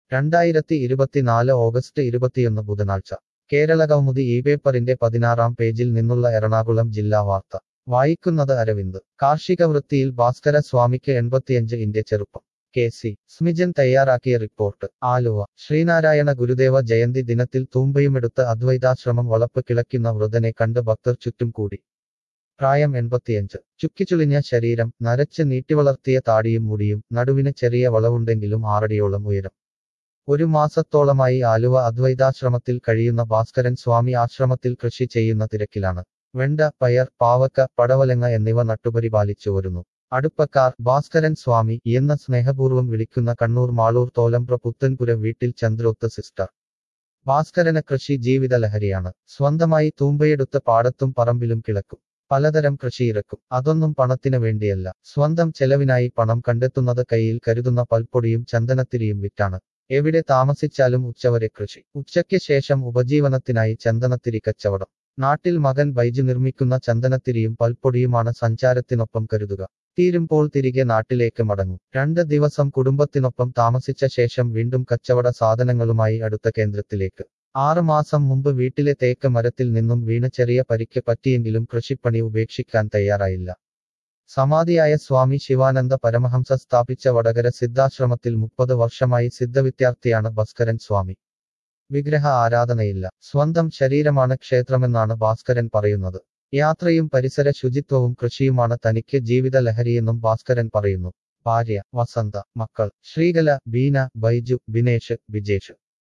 രണ്ടായിരത്തി ഇരുപത്തിനാല് ഓഗസ്റ്റ് ഇരുപത്തിയൊന്ന് ബുധനാഴ്ച കേരള കൗമുദി ഈ പേപ്പറിന്റെ പതിനാറാം പേജിൽ നിന്നുള്ള എറണാകുളം ജില്ലാ വാർത്ത വായിക്കുന്നത് അരവിന്ദ് കാർഷിക വൃത്തിയിൽ ഭാസ്കര സ്വാമിക്ക് എൺപത്തിയഞ്ച് ഇന്റെ ചെറുപ്പം കെ സി സ്മിജൻ തയ്യാറാക്കിയ റിപ്പോർട്ട് ആലുവ ശ്രീനാരായണ ഗുരുദേവ ജയന്തി ദിനത്തിൽ തൂമ്പയുമെടുത്ത് അദ്വൈതാശ്രമം വളപ്പ് കിളയ്ക്കുന്ന വൃതനെ കണ്ട് ഭക്തർ ചുറ്റും കൂടി പ്രായം എൺപത്തിയഞ്ച് ചുക്കിച്ചുളിഞ്ഞ ശരീരം നരച്ച് നീട്ടിവളർത്തിയ താടിയും മുടിയും നടുവിന് ചെറിയ വളവുണ്ടെങ്കിലും ആറടിയോളം ഉയരം ഒരു മാസത്തോളമായി ആലുവ അദ്വൈതാശ്രമത്തിൽ കഴിയുന്ന ഭാസ്കരൻ സ്വാമി ആശ്രമത്തിൽ കൃഷി ചെയ്യുന്ന തിരക്കിലാണ് വെണ്ട പയർ പാവക്ക പടവലങ്ങ എന്നിവ നട്ടുപരിപാലിച്ചു വരുന്നു അടുപ്പക്കാർ ഭാസ്കരൻ സ്വാമി എന്ന സ്നേഹപൂർവ്വം വിളിക്കുന്ന കണ്ണൂർ മാളൂർ തോലംപ്ര പുത്തൻപുര വീട്ടിൽ ചന്ദ്രോത്ത് സിസ്റ്റർ ഭാസ്കരന് കൃഷി ജീവിത ലഹരിയാണ് സ്വന്തമായി തൂമ്പയെടുത്ത് പാടത്തും പറമ്പിലും കിളക്കും പലതരം കൃഷിയിറക്കും അതൊന്നും പണത്തിന് വേണ്ടിയല്ല സ്വന്തം ചെലവിനായി പണം കണ്ടെത്തുന്നത് കയ്യിൽ കരുതുന്ന പൽപ്പൊടിയും ചന്ദനത്തിരിയും വിറ്റാണ് എവിടെ താമസിച്ചാലും ഉച്ചവരെ കൃഷി ഉച്ചയ്ക്ക് ശേഷം ഉപജീവനത്തിനായി ചന്ദനത്തിരി കച്ചവടം നാട്ടിൽ മകൻ ബൈജു നിർമ്മിക്കുന്ന ചന്ദനത്തിരിയും പൽപ്പൊടിയുമാണ് സഞ്ചാരത്തിനൊപ്പം കരുതുക തീരുമ്പോൾ തിരികെ നാട്ടിലേക്ക് മടങ്ങും രണ്ട് ദിവസം കുടുംബത്തിനൊപ്പം താമസിച്ച ശേഷം വീണ്ടും കച്ചവട സാധനങ്ങളുമായി അടുത്ത കേന്ദ്രത്തിലേക്ക് ആറ് മാസം മുമ്പ് വീട്ടിലെ തേക്ക് മരത്തിൽ നിന്നും വീണ് ചെറിയ പരിക്ക് പറ്റിയെങ്കിലും കൃഷിപ്പണി ഉപേക്ഷിക്കാൻ തയ്യാറായില്ല സമാധിയായ സ്വാമി ശിവാനന്ദ പരമഹംസ സ്ഥാപിച്ച വടകര സിദ്ധാശ്രമത്തിൽ മുപ്പത് വർഷമായി സിദ്ധവിദ്യാർത്ഥിയാണ് ഭാസ്കരൻ സ്വാമി വിഗ്രഹ ആരാധനയില്ല സ്വന്തം ശരീരമാണ് ക്ഷേത്രമെന്നാണ് ഭാസ്കരൻ പറയുന്നത് യാത്രയും പരിസര ശുചിത്വവും കൃഷിയുമാണ് തനിക്ക് ജീവിത ലഹരിയെന്നും ഭാസ്കരൻ പറയുന്നു ഭാര്യ വസന്ത മക്കൾ ശ്രീകല ബീന ബൈജു ബിനേഷ് ബിജേഷ്